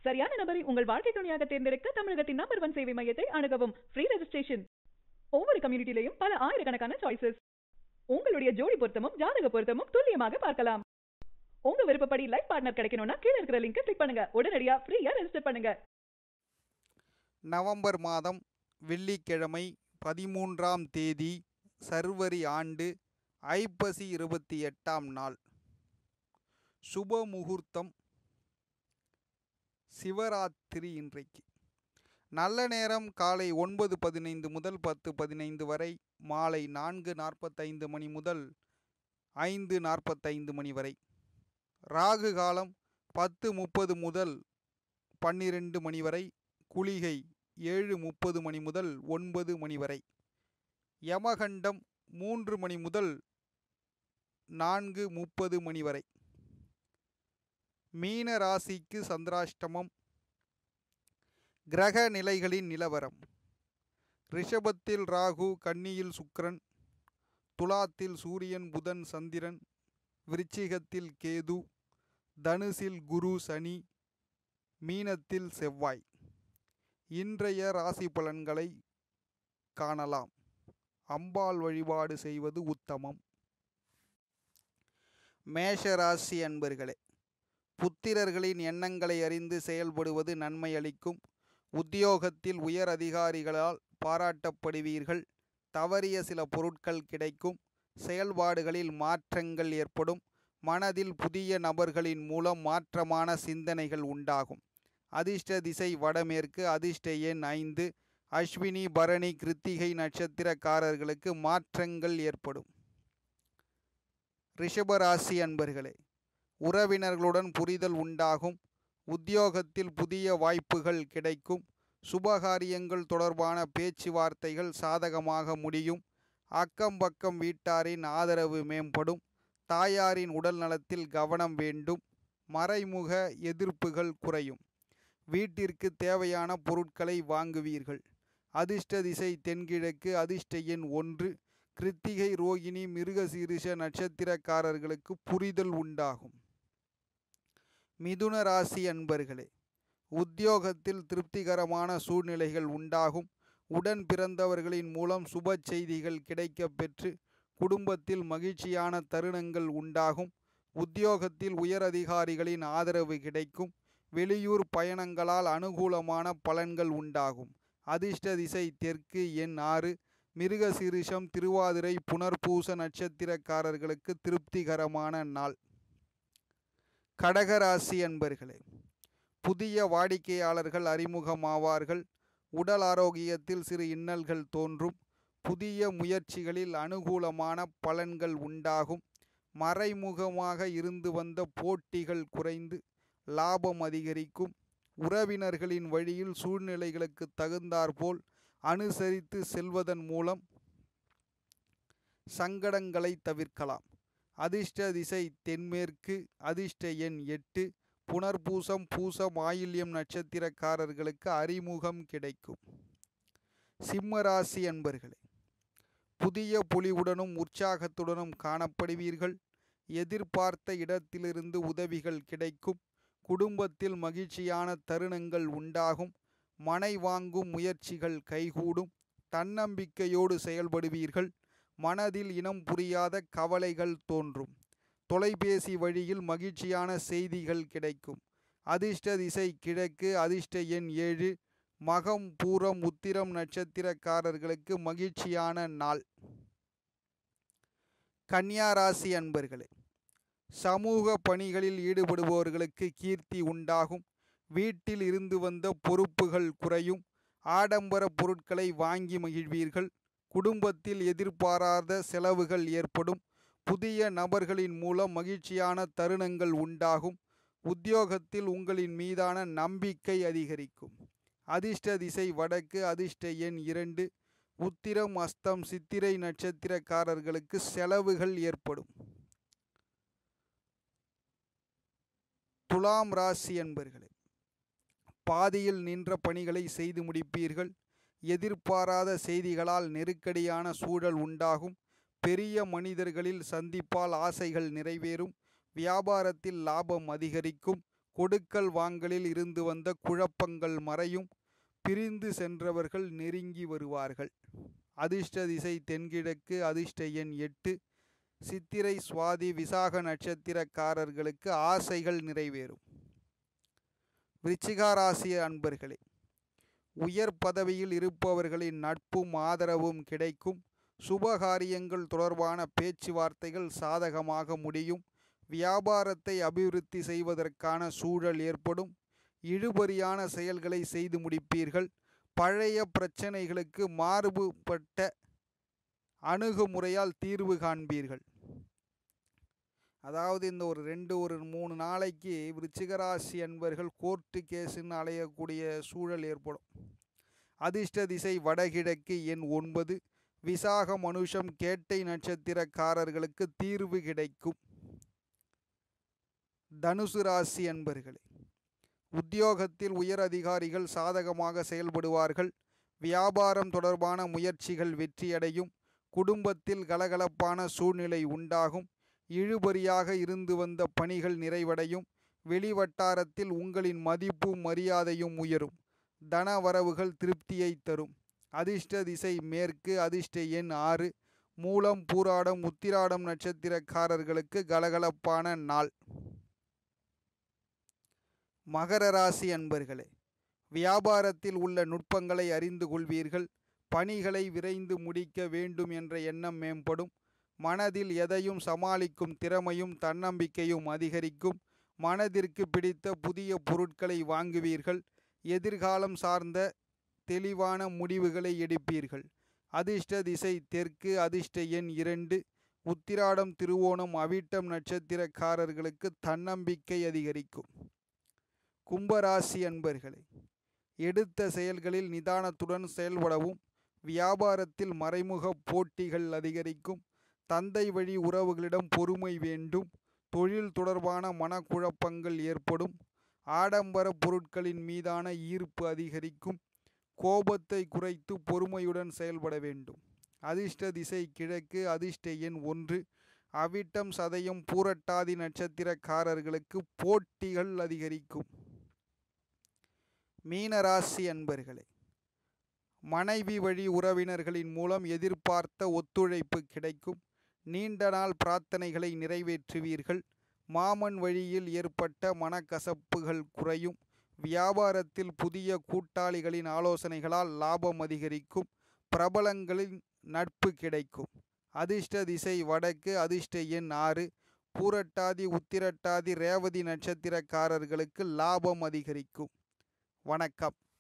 சரியான நபரை உங்கள் வாழ்க்கை துணையாக தேர்ந்தெடுக்க தமிழகத்தின் நம்பர் ஒன் சேவை மையத்தை அணுகவும் ஃப்ரீ ரெஜிஸ்ட்ரேஷன் ஒவ்வொரு கம்யூனிட்டிலையும் பல ஆயிரக்கணக்கான சாய்ஸஸ் உங்களுடைய ஜோடி பொருத்தமும் ஜாதக பொருத்தமும் துல்லியமாக பார்க்கலாம் உங்க விருப்பப்படி லைஃப் பார்ட்னர் கிடைக்கணும்னா கீழ இருக்கிற லிங்கை கிளிக் பண்ணுங்க உடனடியா ஃப்ரீயா ரெஜிஸ்டர் பண்ணுங்க நவம்பர் மாதம் வெள்ளிக்கிழமை பதிமூன்றாம் தேதி சர்வரி ஆண்டு ஐப்பசி இருபத்தி எட்டாம் நாள் சுப முகூர்த்தம் சிவராத்திரி இன்றைக்கு நல்ல நேரம் காலை ஒன்பது பதினைந்து முதல் பத்து பதினைந்து வரை மாலை நான்கு நாற்பத்தைந்து மணி முதல் ஐந்து நாற்பத்தைந்து மணி வரை ராகு காலம் பத்து முப்பது முதல் பன்னிரெண்டு மணி வரை குளிகை ஏழு முப்பது மணி முதல் ஒன்பது மணி வரை யமகண்டம் மூன்று மணி முதல் நான்கு முப்பது மணி வரை மீன ராசிக்கு சந்திராஷ்டமம் கிரக நிலைகளின் நிலவரம் ரிஷபத்தில் ராகு கன்னியில் சுக்கிரன் துலாத்தில் சூரியன் புதன் சந்திரன் விருச்சிகத்தில் கேது தனுசில் குரு சனி மீனத்தில் செவ்வாய் இன்றைய ராசி பலன்களை காணலாம் அம்பாள் வழிபாடு செய்வது உத்தமம் மேஷ ராசி அன்பர்களே புத்திரர்களின் எண்ணங்களை அறிந்து செயல்படுவது நன்மை அளிக்கும் உத்தியோகத்தில் உயர் அதிகாரிகளால் பாராட்டப்படுவீர்கள் தவறிய சில பொருட்கள் கிடைக்கும் செயல்பாடுகளில் மாற்றங்கள் ஏற்படும் மனதில் புதிய நபர்களின் மூலம் மாற்றமான சிந்தனைகள் உண்டாகும் அதிர்ஷ்ட திசை வடமேற்கு அதிர்ஷ்ட எண் ஐந்து அஸ்வினி பரணி கிருத்திகை நட்சத்திரக்காரர்களுக்கு மாற்றங்கள் ஏற்படும் ரிஷபராசி அன்பர்களே உறவினர்களுடன் புரிதல் உண்டாகும் உத்தியோகத்தில் புதிய வாய்ப்புகள் கிடைக்கும் சுபகாரியங்கள் தொடர்பான பேச்சுவார்த்தைகள் சாதகமாக முடியும் அக்கம் பக்கம் வீட்டாரின் ஆதரவு மேம்படும் தாயாரின் உடல் நலத்தில் கவனம் வேண்டும் மறைமுக எதிர்ப்புகள் குறையும் வீட்டிற்கு தேவையான பொருட்களை வாங்குவீர்கள் அதிர்ஷ்ட திசை தென்கிழக்கு அதிர்ஷ்ட எண் ஒன்று கிருத்திகை ரோகிணி மிருகசீரிஷ நட்சத்திரக்காரர்களுக்கு புரிதல் உண்டாகும் மிதுன ராசி அன்பர்களே உத்தியோகத்தில் திருப்திகரமான சூழ்நிலைகள் உண்டாகும் உடன் பிறந்தவர்களின் மூலம் சுப செய்திகள் கிடைக்கப் பெற்று குடும்பத்தில் மகிழ்ச்சியான தருணங்கள் உண்டாகும் உத்தியோகத்தில் உயர் அதிகாரிகளின் ஆதரவு கிடைக்கும் வெளியூர் பயணங்களால் அனுகூலமான பலன்கள் உண்டாகும் அதிர்ஷ்ட திசை தெற்கு எண் ஆறு மிருகசீரிஷம் திருவாதிரை புனர்பூச நட்சத்திரக்காரர்களுக்கு திருப்திகரமான நாள் கடகராசி அன்பர்களே புதிய வாடிக்கையாளர்கள் அறிமுகமாவார்கள் உடல் ஆரோக்கியத்தில் சிறு இன்னல்கள் தோன்றும் புதிய முயற்சிகளில் அனுகூலமான பலன்கள் உண்டாகும் மறைமுகமாக இருந்து வந்த போட்டிகள் குறைந்து லாபம் அதிகரிக்கும் உறவினர்களின் வழியில் சூழ்நிலைகளுக்கு தகுந்தாற்போல் அனுசரித்து செல்வதன் மூலம் சங்கடங்களை தவிர்க்கலாம் அதிர்ஷ்ட திசை தென்மேற்கு அதிர்ஷ்ட எண் எட்டு புனர்பூசம் பூசம் ஆயில்யம் நட்சத்திரக்காரர்களுக்கு அறிமுகம் கிடைக்கும் சிம்மராசி அன்பர்களே புதிய பொலிவுடனும் உற்சாகத்துடனும் காணப்படுவீர்கள் எதிர்பார்த்த இடத்திலிருந்து உதவிகள் கிடைக்கும் குடும்பத்தில் மகிழ்ச்சியான தருணங்கள் உண்டாகும் மனை வாங்கும் முயற்சிகள் கைகூடும் தன்னம்பிக்கையோடு செயல்படுவீர்கள் மனதில் இனம் புரியாத கவலைகள் தோன்றும் தொலைபேசி வழியில் மகிழ்ச்சியான செய்திகள் கிடைக்கும் அதிர்ஷ்ட திசை கிழக்கு அதிர்ஷ்ட எண் ஏழு மகம் பூரம் உத்திரம் நட்சத்திரக்காரர்களுக்கு மகிழ்ச்சியான நாள் கன்னியா ராசி அன்பர்களே சமூக பணிகளில் ஈடுபடுபவர்களுக்கு கீர்த்தி உண்டாகும் வீட்டில் இருந்து வந்த பொறுப்புகள் குறையும் ஆடம்பர பொருட்களை வாங்கி மகிழ்வீர்கள் குடும்பத்தில் எதிர்பாராத செலவுகள் ஏற்படும் புதிய நபர்களின் மூலம் மகிழ்ச்சியான தருணங்கள் உண்டாகும் உத்தியோகத்தில் உங்களின் மீதான நம்பிக்கை அதிகரிக்கும் அதிர்ஷ்ட திசை வடக்கு அதிர்ஷ்ட எண் இரண்டு உத்திரம் அஸ்தம் சித்திரை நட்சத்திரக்காரர்களுக்கு செலவுகள் ஏற்படும் துலாம் ராசி என்பர்களே பாதியில் நின்ற பணிகளை செய்து முடிப்பீர்கள் எதிர்பாராத செய்திகளால் நெருக்கடியான சூழல் உண்டாகும் பெரிய மனிதர்களில் சந்திப்பால் ஆசைகள் நிறைவேறும் வியாபாரத்தில் லாபம் அதிகரிக்கும் கொடுக்கல் வாங்கலில் இருந்து வந்த குழப்பங்கள் மறையும் பிரிந்து சென்றவர்கள் நெருங்கி வருவார்கள் அதிர்ஷ்ட திசை தென்கிழக்கு அதிர்ஷ்ட எண் எட்டு சித்திரை சுவாதி விசாக நட்சத்திரக்காரர்களுக்கு ஆசைகள் நிறைவேறும் விருச்சிகாராசி அன்பர்களே உயர் பதவியில் இருப்பவர்களின் நட்பும் ஆதரவும் கிடைக்கும் சுபகாரியங்கள் தொடர்பான பேச்சுவார்த்தைகள் சாதகமாக முடியும் வியாபாரத்தை அபிவிருத்தி செய்வதற்கான சூழல் ஏற்படும் இழுபறியான செயல்களை செய்து முடிப்பீர்கள் பழைய பிரச்சனைகளுக்கு மாறுபட்ட அணுகுமுறையால் தீர்வு காண்பீர்கள் அதாவது இந்த ஒரு ரெண்டு ஒரு மூணு நாளைக்கு விருச்சிகராசி அன்பர்கள் கோர்ட்டு கேஸுன்னு அலையக்கூடிய சூழல் ஏற்படும் அதிர்ஷ்ட திசை வடகிழக்கு எண் ஒன்பது விசாக மனுஷம் கேட்டை நட்சத்திரக்காரர்களுக்கு தீர்வு கிடைக்கும் தனுசு ராசி அன்பர்களே உத்தியோகத்தில் உயர் அதிகாரிகள் சாதகமாக செயல்படுவார்கள் வியாபாரம் தொடர்பான முயற்சிகள் வெற்றியடையும் குடும்பத்தில் கலகலப்பான சூழ்நிலை உண்டாகும் இழுபறியாக இருந்து வந்த பணிகள் நிறைவடையும் வெளிவட்டாரத்தில் உங்களின் மதிப்பும் மரியாதையும் உயரும் தன வரவுகள் திருப்தியை தரும் அதிர்ஷ்ட திசை மேற்கு அதிர்ஷ்ட எண் ஆறு மூலம் பூராடம் உத்திராடம் நட்சத்திரக்காரர்களுக்கு கலகலப்பான நாள் மகர ராசி அன்பர்களே வியாபாரத்தில் உள்ள நுட்பங்களை அறிந்து கொள்வீர்கள் பணிகளை விரைந்து முடிக்க வேண்டும் என்ற எண்ணம் மேம்படும் மனதில் எதையும் சமாளிக்கும் திறமையும் தன்னம்பிக்கையும் அதிகரிக்கும் மனதிற்கு பிடித்த புதிய பொருட்களை வாங்குவீர்கள் எதிர்காலம் சார்ந்த தெளிவான முடிவுகளை எடுப்பீர்கள் அதிர்ஷ்ட திசை தெற்கு அதிர்ஷ்ட எண் இரண்டு உத்திராடம் திருவோணம் அவிட்டம் நட்சத்திரக்காரர்களுக்கு தன்னம்பிக்கை அதிகரிக்கும் கும்பராசி அன்பர்களே எடுத்த செயல்களில் நிதானத்துடன் செயல்படவும் வியாபாரத்தில் மறைமுக போட்டிகள் அதிகரிக்கும் தந்தை வழி உறவுகளிடம் பொறுமை வேண்டும் தொழில் தொடர்பான மனக்குழப்பங்கள் ஏற்படும் ஆடம்பர பொருட்களின் மீதான ஈர்ப்பு அதிகரிக்கும் கோபத்தை குறைத்து பொறுமையுடன் செயல்பட வேண்டும் அதிர்ஷ்ட திசை கிழக்கு அதிர்ஷ்ட எண் ஒன்று அவிட்டம் சதயம் பூரட்டாதி நட்சத்திரக்காரர்களுக்கு போட்டிகள் அதிகரிக்கும் மீனராசி அன்பர்களே மனைவி வழி உறவினர்களின் மூலம் எதிர்பார்த்த ஒத்துழைப்பு கிடைக்கும் நீண்ட நாள் பிரார்த்தனைகளை நிறைவேற்றுவீர்கள் மாமன் வழியில் ஏற்பட்ட மனக்கசப்புகள் குறையும் வியாபாரத்தில் புதிய கூட்டாளிகளின் ஆலோசனைகளால் லாபம் அதிகரிக்கும் பிரபலங்களின் நட்பு கிடைக்கும் அதிர்ஷ்ட திசை வடக்கு அதிர்ஷ்ட எண் ஆறு பூரட்டாதி உத்திரட்டாதி ரேவதி நட்சத்திரக்காரர்களுக்கு லாபம் அதிகரிக்கும் வணக்கம்